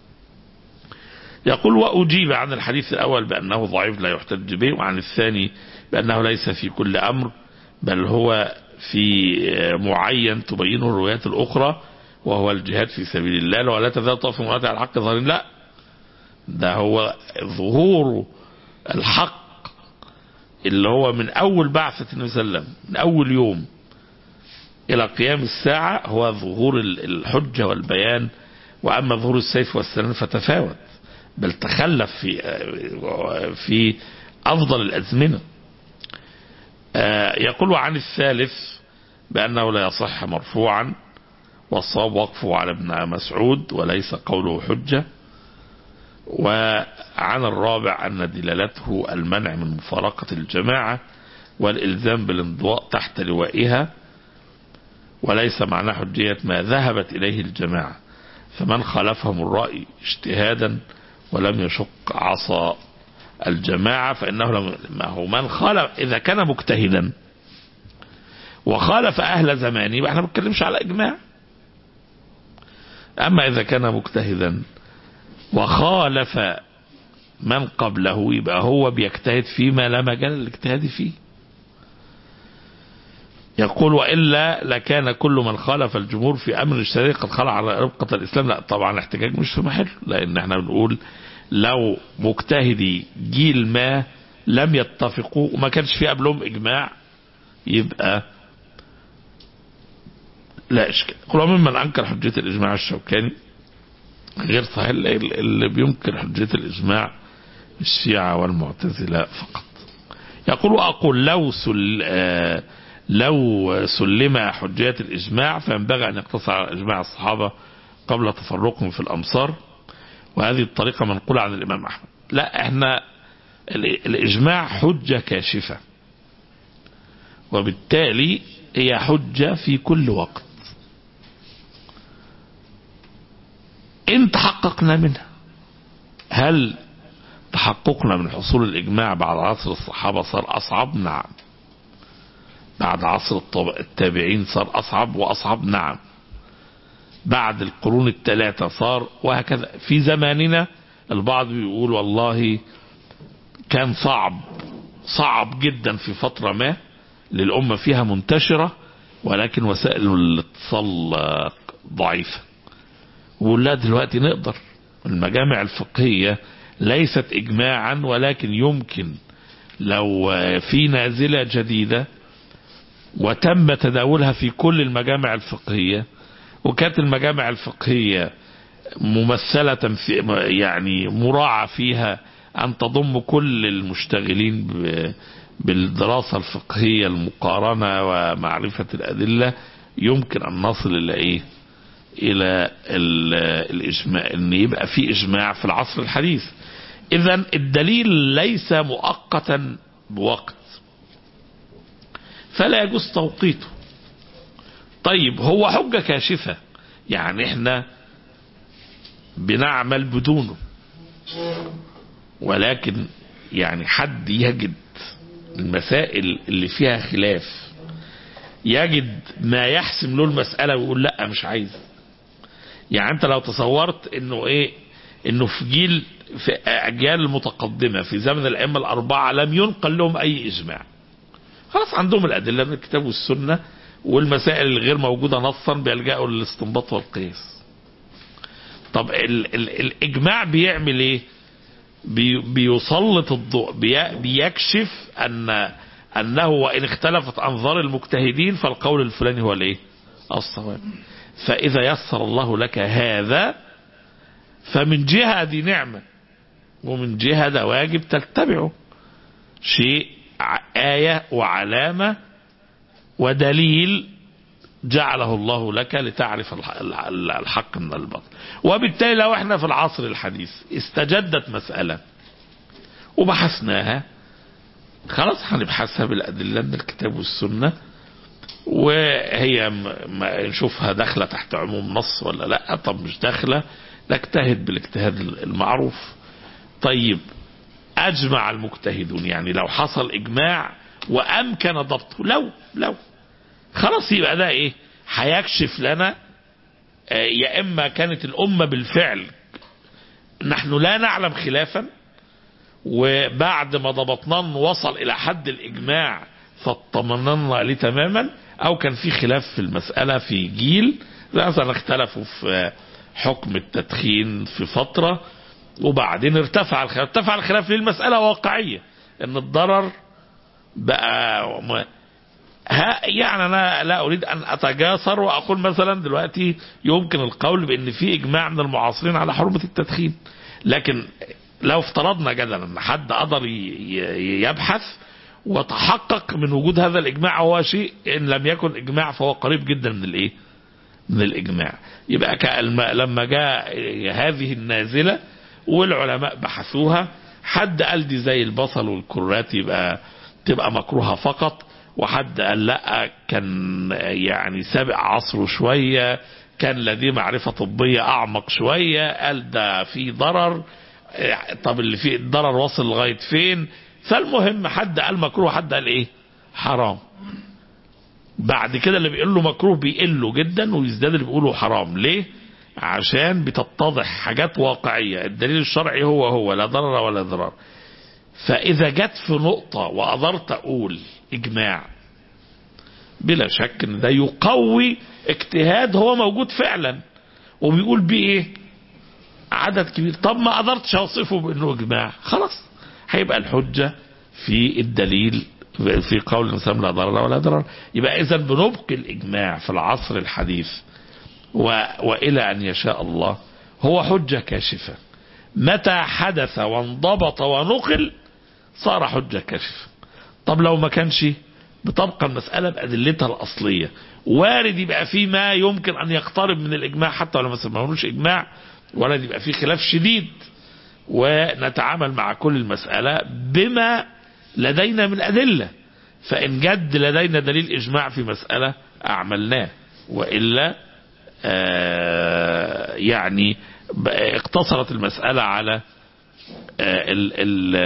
يقول وأجيب عن الحديث الأول بأنه ضعيف لا يحتج به وعن الثاني بأنه ليس في كل أمر بل هو في معين تبينه الروايات الأخرى وهو الجهاد في سبيل الله ولا تزال طائفة من على الحق ظاهرين لا ده هو ظهور الحق اللي هو من أول بعثة النبي صلى الله عليه وسلم من أول يوم إلى قيام الساعة هو ظهور الحجة والبيان وأما ظهور السيف والسنان فتفاوت بل تخلف في في أفضل الأزمنة آه يقول عن الثالث بأنه لا يصح مرفوعا والصواب وقفه على ابن مسعود وليس قوله حجة وعن الرابع أن دلالته المنع من مفارقة الجماعة والإلزام بالانضواء تحت لوائها وليس معنى حجية ما ذهبت إليه الجماعة فمن خالفهم الرأي اجتهادا ولم يشق عصا الجماعة فإنه لم ما هو من خالف إذا كان مجتهدا وخالف أهل زمانه يبقى احنا ما بنتكلمش على إجماع أما إذا كان مجتهدا وخالف من قبله يبقى هو بيجتهد فيما لا مجال للاجتهاد فيه يقول وإلا لكان كل من خالف الجمهور في أمر الشريعة قد خلع على ربقة الإسلام لا طبعا الاحتجاج مش في محل لأن احنا بنقول لو مجتهدي جيل ما لم يتفقوا وما كانش في قبلهم إجماع يبقى لا إشكال قل ممن أنكر حجية الإجماع الشوكاني غير صحيح اللي بينكر حجية الإجماع الشيعة والمعتزلة فقط يقول وأقول لو سل آه لو سلم حجية الإجماع فينبغي أن يقتصر على إجماع الصحابة قبل تفرقهم في الأمصار وهذه الطريقة منقولة عن الإمام أحمد لا احنا الإجماع حجة كاشفة وبالتالي هي حجة في كل وقت إن تحققنا منها هل تحققنا من حصول الإجماع بعد عصر الصحابة صار أصعب نعم بعد عصر التابعين صار أصعب وأصعب نعم بعد القرون الثلاثة صار وهكذا في زماننا البعض بيقول والله كان صعب صعب جدا في فترة ما للأمة فيها منتشرة ولكن وسائل الاتصال ضعيفة ويقول لا دلوقتي نقدر المجامع الفقهية ليست إجماعا ولكن يمكن لو في نازلة جديدة وتم تداولها في كل المجامع الفقهية وكانت المجامع الفقهية ممثلة في يعني مراعى فيها أن تضم كل المشتغلين بالدراسة الفقهية المقارنة ومعرفة الأدلة يمكن أن نصل إلى إيه إلى الإجماع أن يبقى في إجماع في العصر الحديث إذا الدليل ليس مؤقتا بوقت فلا يجوز توقيته طيب هو حجة كاشفة يعني احنا بنعمل بدونه ولكن يعني حد يجد المسائل اللي فيها خلاف يجد ما يحسم له المسألة ويقول لا مش عايز يعني انت لو تصورت انه ايه انه في جيل في اجيال المتقدمة في زمن الائمة الاربعة لم ينقل لهم اي اجماع خلاص عندهم الادلة من الكتاب والسنة والمسائل الغير موجودة نصا بيلجأوا للاستنباط والقياس طب ال ال الاجماع بيعمل ايه بي بيسلط الضوء بي بيكشف ان انه وان اختلفت انظار المجتهدين فالقول الفلاني هو الايه الصواب فاذا يسر الله لك هذا فمن جهة دي نعمة ومن جهة ده واجب تتبعه شيء آية وعلامة ودليل جعله الله لك لتعرف الحق من الباطل وبالتالي لو احنا في العصر الحديث استجدت مسألة وبحثناها خلاص هنبحثها بالأدلة من الكتاب والسنة وهي نشوفها داخلة تحت عموم نص ولا لا طب مش داخلة نجتهد بالاجتهاد المعروف طيب أجمع المجتهدون يعني لو حصل إجماع وأمكن ضبطه لو لو خلاص يبقى ده إيه هيكشف لنا يا إما كانت الأمة بالفعل نحن لا نعلم خلافا وبعد ما ضبطناه وصل إلى حد الإجماع فاطمننا عليه تماما أو كان في خلاف في المسألة في جيل مثلا اختلفوا في حكم التدخين في فترة وبعدين ارتفع الخلاف ارتفع الخلاف للمسألة واقعية ان الضرر بقى ها يعني انا لا اريد ان اتجاسر واقول مثلا دلوقتي يمكن القول بان في اجماع من المعاصرين على حرمة التدخين لكن لو افترضنا جدلا ان حد قدر يبحث وتحقق من وجود هذا الإجماع هو شيء إن لم يكن إجماع فهو قريب جدا من الإيه من الإجماع يبقى كالم- لما جاء هذه النازلة والعلماء بحثوها حد قال دي زي البصل والكرات يبقى تبقى مكروهة فقط وحد قال لا كان يعني سابق عصره شوية كان لديه معرفة طبية أعمق شوية قال ده في ضرر طب اللي فيه الضرر واصل لغاية فين فالمهم حد قال مكروه حد قال ايه حرام بعد كده اللي بيقول له مكروه بيقل له جدا ويزداد اللي بيقوله حرام ليه عشان بتتضح حاجات واقعية الدليل الشرعي هو هو لا ضرر ولا ضرر فإذا جت في نقطة وقدرت أقول إجماع بلا شك ان ده يقوي اجتهاد هو موجود فعلا وبيقول بيه ايه عدد كبير طب ما قدرتش اوصفه بانه اجماع خلاص هيبقى الحجة في الدليل في قول الانسان لا ضرر ولا ضرر يبقى اذا بنبقي الاجماع في العصر الحديث و... والى ان يشاء الله هو حجة كاشفة متى حدث وانضبط ونقل صار حجة كاشفة طب لو ما كانش بتبقى المسألة بأدلتها الأصلية وارد يبقى فيه ما يمكن أن يقترب من الإجماع حتى ولو ما سمعونوش إجماع وارد يبقى فيه خلاف شديد ونتعامل مع كل المسألة بما لدينا من أدلة فإن جد لدينا دليل إجماع في مسألة أعملناه وإلا آه يعني اقتصرت المسألة على آه ال ال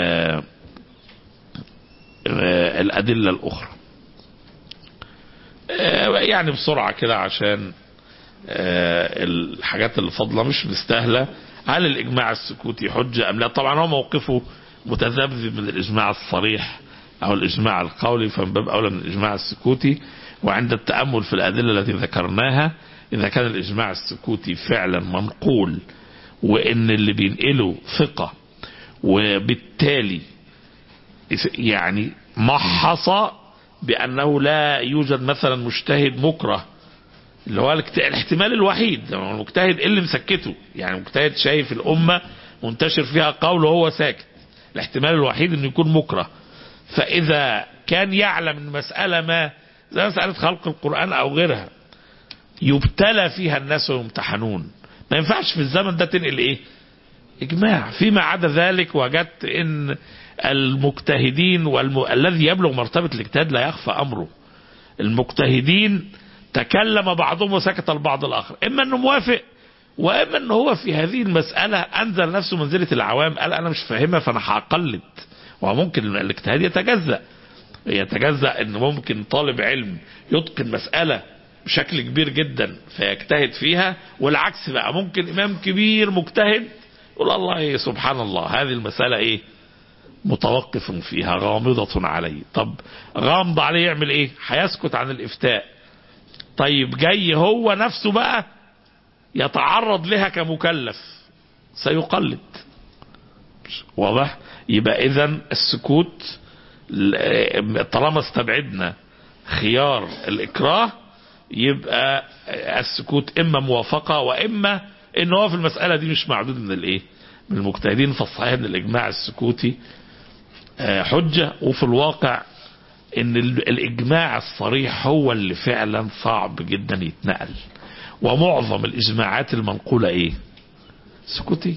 آه الأدلة الأخرى يعني بسرعة كده عشان الحاجات اللي فاضلة مش مستاهلة هل الإجماع السكوتي حجة أم لا طبعا هو موقفه متذبذب من الإجماع الصريح أو الإجماع القولي فمن باب أولى من الإجماع السكوتي وعند التأمل في الأدلة التي ذكرناها إذا كان الإجماع السكوتي فعلا منقول وإن اللي بينقله ثقة وبالتالي يعني محص بأنه لا يوجد مثلا مجتهد مكره اللي هو الاحتمال الوحيد المجتهد اللي مسكته يعني مجتهد شايف الأمة منتشر فيها قول وهو ساكت الاحتمال الوحيد انه يكون مكره فإذا كان يعلم المسألة ما زي مسألة خلق القرآن أو غيرها يبتلى فيها الناس ويمتحنون ما ينفعش في الزمن ده تنقل ايه اجماع فيما عدا ذلك وجدت ان المجتهدين والم... الذي يبلغ مرتبة الاجتهاد لا يخفى امره المجتهدين تكلم بعضهم وسكت البعض الاخر اما انه موافق واما انه هو في هذه المسألة انزل نفسه منزلة العوام قال انا مش فاهمها فانا هقلد وممكن الاجتهاد يتجزأ يتجزأ ان ممكن طالب علم يتقن مسألة بشكل كبير جدا فيجتهد فيها والعكس بقى ممكن امام كبير مجتهد يقول الله سبحان الله هذه المسألة ايه متوقف فيها غامضة عليه طب غامض عليه يعمل ايه هيسكت عن الافتاء طيب جاي هو نفسه بقى يتعرض لها كمكلف سيقلد واضح يبقى اذا السكوت طالما استبعدنا خيار الاكراه يبقى السكوت اما موافقه واما ان هو في المساله دي مش معدود من الايه من المجتهدين فالصحيح ان الاجماع السكوتي حجه وفي الواقع ان الاجماع الصريح هو اللي فعلا صعب جدا يتنقل ومعظم الاجماعات المنقوله ايه سكوتي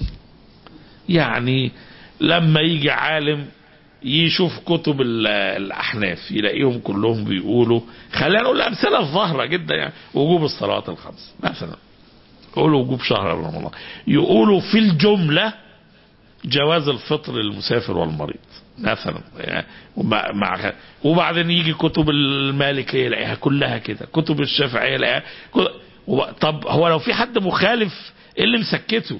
يعني لما يجي عالم يشوف كتب الاحناف يلاقيهم كلهم بيقولوا خلينا نقول الامثله الظاهره جدا يعني وجوب الصلوات الخمس مثلا يقولوا وجوب شهر رمضان يقولوا في الجمله جواز الفطر للمسافر والمريض مثلا يعني مع وبعدين يجي كتب المالكيه يلاقيها كلها كده كتب الشافعيه يلاقيها طب هو لو في حد مخالف ايه اللي مسكته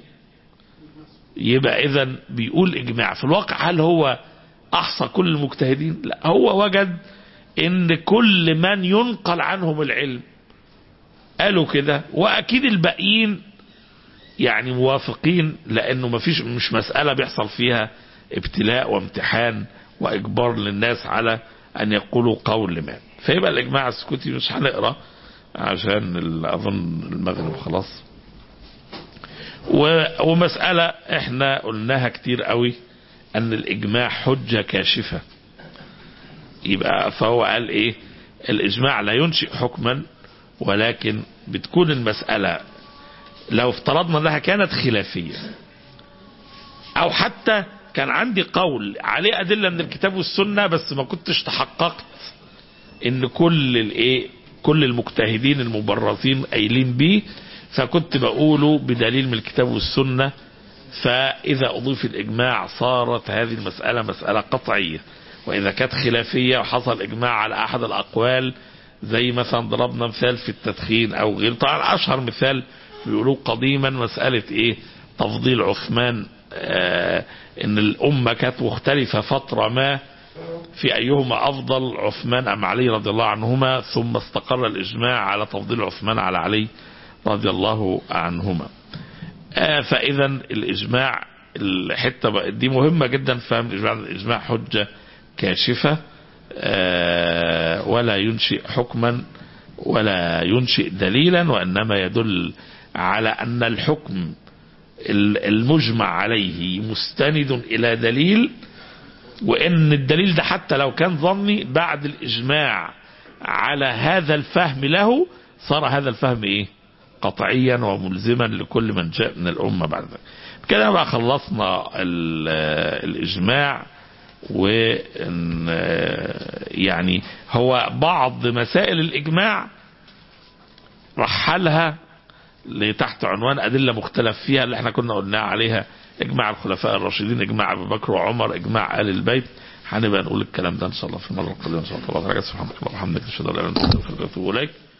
يبقى اذا بيقول اجماع في الواقع هل هو احصى كل المجتهدين لا هو وجد ان كل من ينقل عنهم العلم قالوا كده واكيد الباقيين يعني موافقين لانه ما فيش مش مسألة بيحصل فيها ابتلاء وامتحان واجبار للناس على ان يقولوا قول ما فيبقى الاجماع السكوتي مش هنقرا عشان اظن المغرب خلاص ومسألة احنا قلناها كتير قوي ان الاجماع حجة كاشفة يبقى فهو قال ايه الاجماع لا ينشئ حكما ولكن بتكون المسألة لو افترضنا انها كانت خلافية او حتى كان عندي قول عليه ادلة من الكتاب والسنة بس ما كنتش تحققت ان كل الايه كل المجتهدين المبرزين قايلين بيه فكنت بقوله بدليل من الكتاب والسنة فإذا أضيف الإجماع صارت هذه المسألة مسألة قطعية وإذا كانت خلافية وحصل إجماع على أحد الأقوال زي مثلا ضربنا مثال في التدخين أو غيره طبعا أشهر مثال بيقولوه قديما مسألة إيه تفضيل عثمان آه إن الأمة كانت مختلفة فترة ما في أيهما أفضل عثمان أم علي رضي الله عنهما ثم استقر الإجماع على تفضيل عثمان على علي رضي الله عنهما آه فإذا الإجماع الحتة دي مهمة جدا فهم الإجماع الإجماع حجة كاشفة آه ولا ينشئ حكما ولا ينشئ دليلا وإنما يدل على أن الحكم المجمع عليه مستند إلى دليل وإن الدليل ده حتى لو كان ظني بعد الإجماع على هذا الفهم له صار هذا الفهم إيه قطعيا وملزما لكل من جاء من الأمة بعد ذلك كده بقى خلصنا الإجماع و يعني هو بعض مسائل الإجماع رحلها لتحت عنوان أدلة مختلف فيها اللي احنا كنا قلنا عليها إجماع الخلفاء الراشدين إجماع أبو بكر وعمر إجماع آل البيت هنبقى نقول الكلام ده إن شاء الله في المرة القادمة إن شاء الله سبحانك اللهم وبحمدك أشهد أن لا إله إلا أنت أستغفرك وأتوب إليك